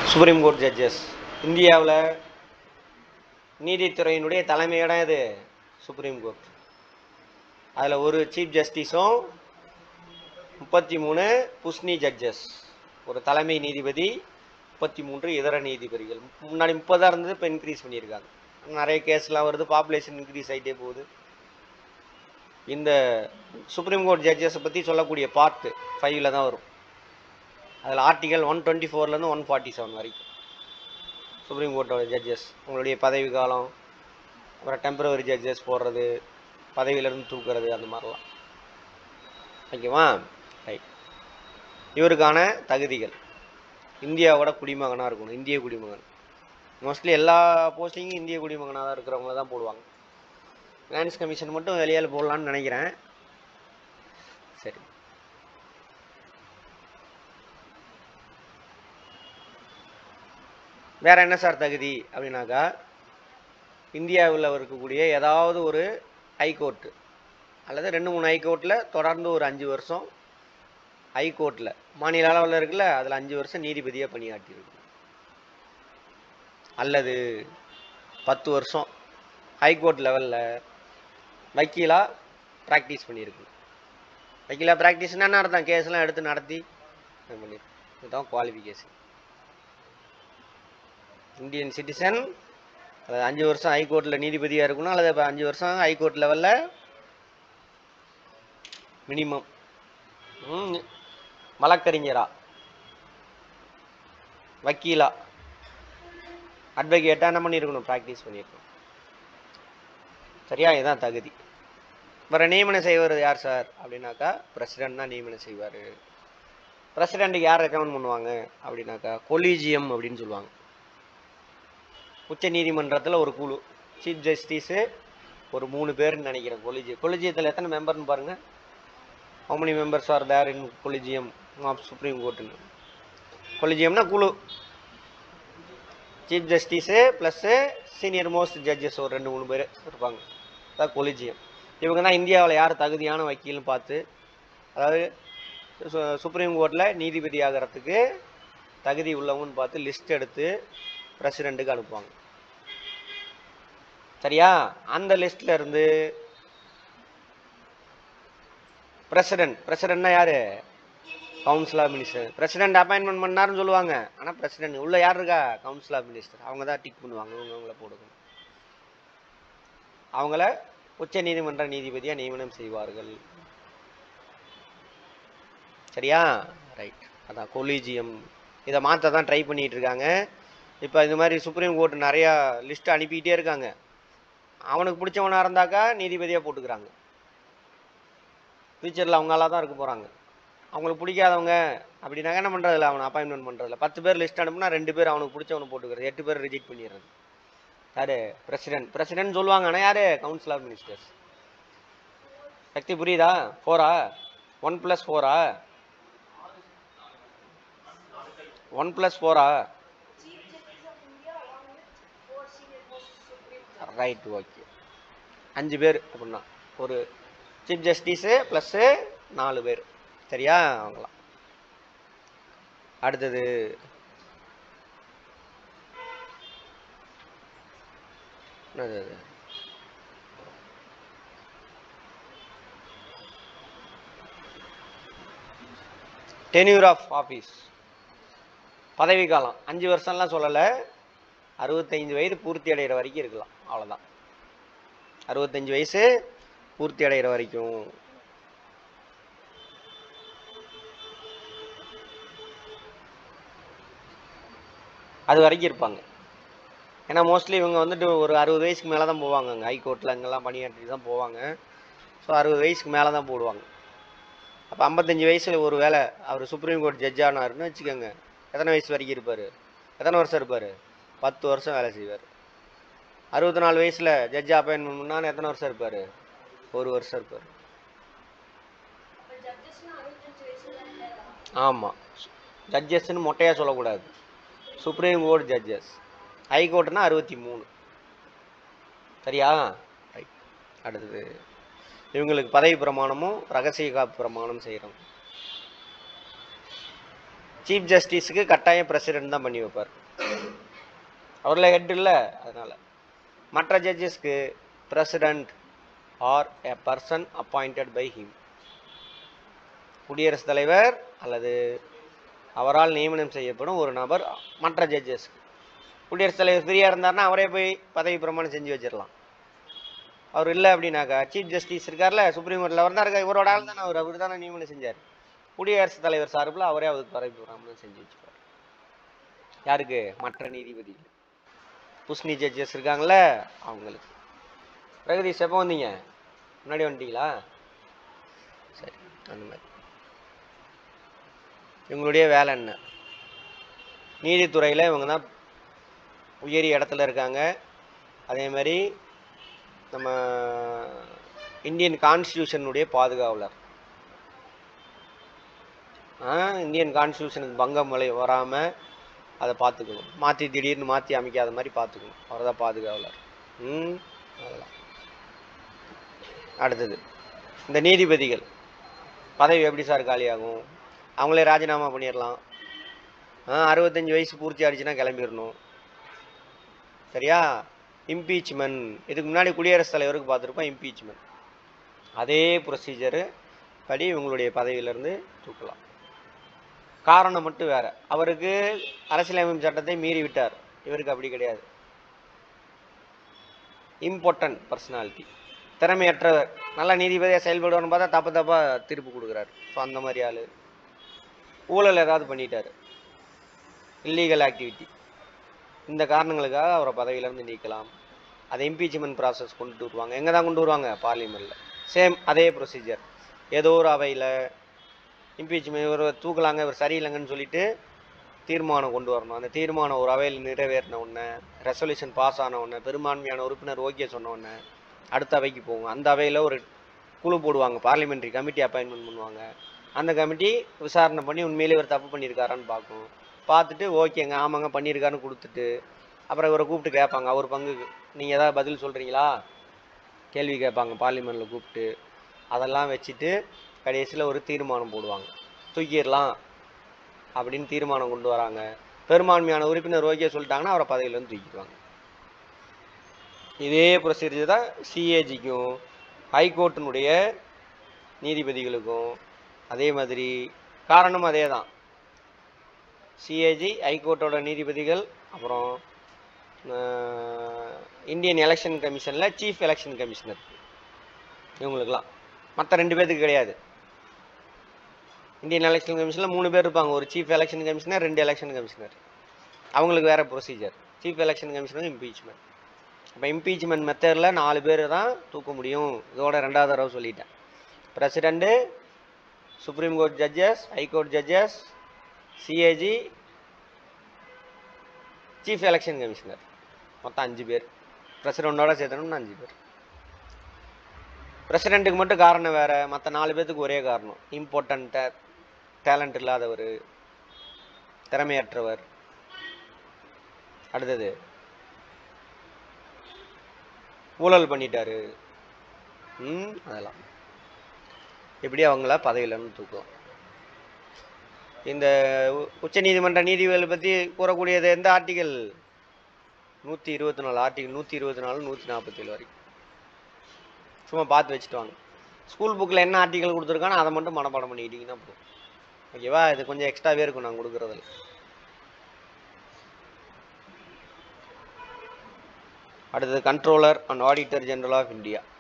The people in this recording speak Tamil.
சுப்ரீம் கோர்ட் ஜட்ஜஸ் இந்தியாவில் நீதித்துறையினுடைய தலைமையிடம் இது சுப்ரீம் கோர்ட் அதில் ஒரு சீஃப் ஜஸ்டிஸும் முப்பத்தி மூணு புஷ்னி ஜட்ஜஸ் ஒரு தலைமை நீதிபதி முப்பத்தி மூன்று இதர நீதிபதிகள் முன்னாடி முப்பதாக இருந்தது இப்போ இன்க்ரீஸ் பண்ணியிருக்காங்க நிறைய கேஸ்லாம் வருது பாப்புலேஷன் இன்க்ரீஸ் ஆகிட்டே போகுது இந்த சுப்ரீம் கோர்ட் ஜட்ஜஸை பற்றி சொல்லக்கூடிய பார்ட்டு ஃபைவ்ல தான் வரும் அதில் ஆர்டிகல் ஒன் டுவெண்ட்டி ஃபோர்லேருந்து ஒன் ஃபார்ட்டி செவன் வரைக்கும் சுப்ரீம் கோர்ட்டோட ஜட்ஜஸ் உங்களுடைய பதவி காலம் அப்புறம் டெம்பரவரி ஜட்ஜஸ் போடுறது பதவியிலேருந்து தூக்குறது அந்த மாதிரிலாம் ஓகேவா ரைட் இவருக்கான தகுதிகள் இந்தியாவோட குடிமகனாக இருக்கணும் இந்திய குடிமகன் மோஸ்ட்லி எல்லா போஸ்டிங்கும் இந்திய குடிமகனாக தான் இருக்கிறவங்கள தான் போடுவாங்க ஃபினான்ஸ் கமிஷன் மட்டும் வெளியால் போடலான்னு நினைக்கிறேன் சரி வேற என்ன சார் தகுதி அப்படின்னாக்கா இந்தியாவில் இருக்கக்கூடிய ஏதாவது ஒரு ஹைகோர்ட்டு அல்லது ரெண்டு மூணு ஹைகோர்ட்டில் தொடர்ந்து ஒரு அஞ்சு வருஷம் ஹைகோர்ட்டில் மாநில அளவில் இருக்குல்ல அதில் அஞ்சு வருஷம் நீதிபதியாக பணியாற்றியிருக்கு அல்லது பத்து வருஷம் ஹைகோர்ட் லெவலில் வக்கீலாக ப்ராக்டிஸ் பண்ணியிருக்கு வக்கீலாக ப்ராக்டிஸ்னா என்ன அர்த்தம் கேஸ்லாம் எடுத்து நடத்தி இது பண்ணியிருக்கு இதுதான் குவாலிஃபிகேஷன் இந்தியன் சிட்டிசன் அதாவது அஞ்சு வருஷம் ஹைகோர்ட்டில் நீதிபதியாக இருக்கணும் அல்லது இப்போ அஞ்சு வருஷம் ஹைகோர்ட் லெவலில் மினிமம் வழக்கறிஞரா வக்கீலா அட்வொகேட்டாக என்ன பண்ணியிருக்கணும் ப்ராக்டிஸ் பண்ணியிருக்கணும் சரியா இதுதான் தகுதி வேறு நியமனம் செய்வது யார் சார் அப்படின்னாக்கா பிரசிடென்ட் தான் நியமனம் செய்வார் பிரசிடெண்ட்டுக்கு யார் ரெக்கமெண்ட் பண்ணுவாங்க அப்படின்னாக்கா கொலீஜியம் அப்படின்னு சொல்லுவாங்க உச்ச நீதிமன்றத்தில் ஒரு குழு சீஃப் ஜஸ்டிஸு ஒரு மூணு பேர்னு நினைக்கிறேன் கொலிஜியம் கொலிஜியத்தில் எத்தனை மெம்பர்னு பாருங்கள் how many members are there in collegium of supreme court கொலிஜியம்னா குழு chief justice plus senior most judges ஒரு ரெண்டு மூணு பேர் இருப்பாங்க அதான் கொலிஜியம் இவங்க தான் இந்தியாவில் யார் தகுதியான வக்கீல்னு பார்த்து அதாவது சு- சுப்ரீம் கோர்ட்டில் நீதிபதி ஆகிறதுக்கு தகுதி உள்ளவங்கன்னு பார்த்து லிஸ்ட் எடுத்து பிரசிடெண்ட்டுக்கு அனுப்புவாங்க சரியா அந்த லிஸ்ட்ல இருந்து பிரசிடென்ட் பிரசிடென்ட்னா யாரு council of minister president appointment பண்ணாருன்னு சொல்லுவாங்க ஆனால் பிரசிடென்ட் உள்ள யார் இருக்கா கவுன்சில் ஆஃப் மினிஸ்டர் அவங்க தான் டிக் பண்ணுவாங்க இவங்க அவங்கள போடுக்கணும் அவங்கள உச்ச நீதிமன்ற நீதிபதியாக நியமனம் செய்வார்கள் சரியா ரைட் அதான் கொலீஜியம் இதை மாற்ற தான் ட்ரை பண்ணிட்டு இருக்காங்க இப்போ இது மாதிரி சுப்ரீம் கோர்ட் நிறையா லிஸ்ட் அனுப்பிக்கிட்டே இருக்காங்க அவனுக்கு பிடிச்சவனா இருந்தாக்கா நீதிபதியாக போட்டுக்கிறாங்க ஃபியூச்சரில் அவங்களால தான் இருக்க போகிறாங்க அவங்களுக்கு பிடிக்காதவங்க அப்படின்னாக்க என்ன பண்ணுறதில்ல அவனை அப்பாயின்மெண்ட் பண்ணுறதில்ல பத்து பேர் லிஸ்ட் அனுப்புனா ரெண்டு பேர் அவனுக்கு பிடிச்சவனை போட்டுக்கிறது எட்டு பேர் ரிஜெக்ட் பண்ணிடுறது யாரு பிரசிடென்ட் பிரசிடென்ட் சொல்லுவாங்க ஆனால் யாரு கவுன்சில் ஆஃப் மினிஸ்டர்ஸ் சக்தி புரியுதா ஃபோரா ஒன் ப்ளஸ் ஃபோரா ஒன் ப்ளஸ் ஃபோரா ரைட் ஓகே அஞ்சு பேர் அப்படின்னா ஒரு சீஃப் ஜஸ்டிஸு ப்ளஸ்ஸு நாலு பேர் சரியா அவங்களாம் அடுத்தது என்னது அது? டென்யூர் ஆஃப் ஆஃபீஸ் பதவி காலம் அஞ்சு வருஷம்லாம் சொல்லலை அறுபத்தைந்து வயது பூர்த்தி அடைகிற வரைக்கும் இருக்கலாம் அவ்வளோதான் அறுபத்தஞ்சு வயசு பூர்த்தி அடைகிற வரைக்கும் அது வரைக்கும் இருப்பாங்க ஏன்னா மோஸ்ட்லி இவங்க வந்துட்டு ஒரு அறுபது வயசுக்கு மேலே தான் போவாங்க அங்கே ஹைகோர்ட்டில் அங்கெல்லாம் பணியாற்றி தான் போவாங்க ஸோ அறுபது வயசுக்கு மேலே தான் போடுவாங்க அப்போ ஐம்பத்தஞ்சு வயசில் ஒரு வேளை அவர் சுப்ரீம் கோர்ட் ஜட்ஜ் ஆனாருன்னு வச்சுக்கோங்க எத்தனை வயசு வரைக்கும் இருப்பார் எத்தனை வருஷம் இருப்பார் பத்து வருஷம் வேலை செய்வார் அறுபத்தி நாலு வயசில் ஜட்ஜ் அப்பாயின்மெண்ட் பண்ணான்னு எத்தனை வருஷம் இருப்பார் ஒரு வருஷம் இருப்பார் ஆமாம் ஜட்ஜஸ்ன்னு மொட்டையாக சொல்லக்கூடாது சுப்ரீம் கோர்ட் ஜட்ஜஸ் ஹைகோர்ட்னா அறுபத்தி மூணு சரியா ரைட் அடுத்தது இவங்களுக்கு பதவி பிரமாணமும் ரகசிய காப்பு பிரமாணம் செய்கிறோம் சீஃப் ஜஸ்டிஸுக்கு கட்டாயம் பிரசிடென்ட் தான் பண்ணி வைப்பார் அவரில் ஹெட் இல்லை அதனால மற்ற ஜட்ஜஸ்க்கு president are a person appointed by him குடியரசுத் தலைவர் அல்லது அவரால் நியமனம் செய்யப்படும் ஒரு நபர் மற்ற ஜட்ஜஸ்க்கு குடியரசுத் தலைவர் ஃப்ரீயாக இருந்தாருன்னா அவரே போய் பதவி பிரமாணம் செஞ்சு வச்சிடலாம் அவர் இல்லை அப்படின்னாக்கா சீஃப் ஜஸ்டிஸ் இருக்கார்ல சுப்ரீம் கோர்ட்டில் அவர் தான் இருக்கா இவரோட ஆள் தானே அவர் அவர் தானே நியமனம் செஞ்சார் குடியரசுத் தலைவர் சார்பில் அவரே அவருக்கு பதவி பிரமாணம் செஞ்சு வச்சுப்பார் யாருக்கு மற்ற நீதிபதி புஷ்னி ஜட்ஜஸ் இருக்காங்களே அவங்களுக்கு பிரகதீஷ் எப்போ வந்தீங்க முன்னாடி வந்துட்டீங்களா சரி அந்த மாதிரி இவங்களுடைய வேலை என்ன நீதித்துறையில் இவங்க தான் உயரிய இடத்துல இருக்காங்க அதே மாதிரி நம்ம இந்தியன் கான்ஸ்டியூஷனுடைய பாதுகாவலர் ஆ, இந்தியன் கான்ஸ்டியூஷனுக்கு பங்கம் விளை வராமல் அதை பார்த்துக்கணும் மாற்றி திடீர்னு மாற்றி அமைக்காத மாதிரி பார்த்துக்கணும் அவர் தான் பாதுகாவலர் ம் அதெல்லாம் அடுத்தது இந்த நீதிபதிகள் பதவி எப்படி சார் காலியாகும் அவங்களே ராஜினாமா பண்ணிடலாம் ஆ அறுபத்தஞ்சு வயசு பூர்த்தி ஆயிடுச்சுன்னா கிளம்பிடணும் சரியா இம்பீச்மெண்ட் இதுக்கு முன்னாடி குடியரசுத் தலைவருக்கு பார்த்துருப்போம் இம்பீச்மெண்ட் அதே ப்ரொசீஜரு படி இவங்களுடைய பதவியிலேருந்து தூக்கலாம் காரணம் மட்டும் வேற அவருக்கு அரசியலமைப்பு சட்டத்தை மீறி விட்டார் இவருக்கு அப்படி கிடையாது இம்பார்ட்டன்ட் பர்சனாலிட்டி திறமையற்றவர் நல்ல நீதிபதியாக செயல்படுவார்னு பார்த்தா தப்பு தப்பாக தீர்ப்பு கொடுக்குறாரு ஸோ அந்த மாதிரி ஆள் ஊழல் ஏதாவது பண்ணிட்டாரு இல்லீகல் ஆக்டிவிட்டி இந்த காரணங்களுக்காக அவரை பதவியிலேருந்து நீக்கலாம் அதை இம்பீச்மெண்ட் ப்ராசஸ் கொண்டுட்டு வருவாங்க எங்கே தான் கொண்டு வருவாங்க பார்லிமெண்ட்டில் சேம் அதே ப்ரொசீஜர் ஏதோ ஒரு அவையில் இம்பீச்மெண்ட் இவர் தூக்கலாங்க இவர் சரியில்லைங்கன்னு சொல்லிட்டு தீர்மானம் கொண்டு வரணும் அந்த தீர்மானம் ஒரு அவையில் நிறைவேறின உடனே ரெசல்யூஷன் பாஸ் ஆன உடனே பெரும்பான்மையான உறுப்பினர் ஓகே சொன்ன உடனே அடுத்த அவைக்கு போகும் அந்த அவையில் ஒரு குழு போடுவாங்க பார்லிமெண்ட்ரி கமிட்டி அப்பாயின்மெண்ட் பண்ணுவாங்க அந்த கமிட்டி விசாரணை பண்ணி உண்மையிலே இவர் தப்பு பண்ணியிருக்காரான்னு பார்க்கும் பார்த்துட்டு ஓகேங்க ஆமாங்க பண்ணியிருக்காருன்னு கொடுத்துட்டு அப்புறம் இவரை கூப்பிட்டு கேட்பாங்க அவர் பங்குக்கு நீங்கள் ஏதாவது பதில் சொல்கிறீங்களா கேள்வி கேட்பாங்க பார்லிமெண்ட்டில் கூப்பிட்டு அதெல்லாம் வச்சுட்டு கடைசியில் ஒரு தீர்மானம் போடுவாங்க தூக்கிடலாம் அப்படின்னு தீர்மானம் கொண்டு வராங்க பெரும்பான்மையான உறுப்பினர் ஓகே சொல்லிட்டாங்கன்னா அவரை பதவியிலேருந்து தூக்கிடுவாங்க இதே ப்ரொசீஜர் தான் சிஏஜிக்கும் ஹைகோர்ட்டினுடைய நீதிபதிகளுக்கும் அதே மாதிரி காரணம் அதே தான் சிஏஜி ஹைகோர்ட்டோட நீதிபதிகள் அப்புறம் அஹ், இந்தியன் எலெக்ஷன் கமிஷனில் சீஃப் எலெக்ஷன் கமிஷனர் இவங்களுக்கெல்லாம் மற்ற ரெண்டு பேர்த்துக்கு கிடையாது இந்தியன் எலெக்ஷன் கமிஷனில் மூணு பேர் இருப்பாங்க ஒரு சீஃப் எலெக்ஷன் கமிஷனர் ரெண்டு எலெக்ஷன் கமிஷனர் அவங்களுக்கு வேற procedure chief election commissioner impeachment இப்போ இம்பீச்மெண்ட் மெத்தடில் நாலு பேர் தான் தூக்க முடியும் இதோட ரெண்டாவது தடவை சொல்லிட்டேன் president supreme court judges high court judges CAG chief election commissioner மொத்தம் அஞ்சு பேர் பிரசிடெண்டோட சேர்த்தணும்னு அஞ்சு பேர் பிரசிடெண்ட்டுக்கு மட்டும் காரணம் வேற மற்ற நாலு பேர்த்துக்கு ஒரே காரணம் இம்பார்ட்டன்ட் டேலண்ட் இல்லாதவர் திறமையற்றவர் அடுத்தது ஊழல் பண்ணிட்டாரு ம் அதெல்லாம் இப்படி அவங்கள பதவியிலேருந்து தூக்குவோம் இந்த உ- உச்சநீதிமன்ற நீதிபதிகளை பற்றி கூறக்கூடியது எந்த ஆர்டிகல் நூற்றி இருபத்தி நாலு ஆர்டிகல் நூற்றி இருபத்தி நாலு நூற்றி நாற்பத்தேழு வரைக்கும் சும்மா பார்த்து வச்சுட்டு வாங்க ஸ்கூல் புக்கில் என்ன ஆர்டிகல் கொடுத்துருக்கானோ அதை மட்டும் மனப்பாடம் பண்ணிக்கிட்டீங்கன்னா போதும் ஓகேவா இது கொஞ்சம் எக்ஸ்ட்ராவே இருக்கும் நான் கொடுக்குறதுல அடுத்தது controller and auditor general of India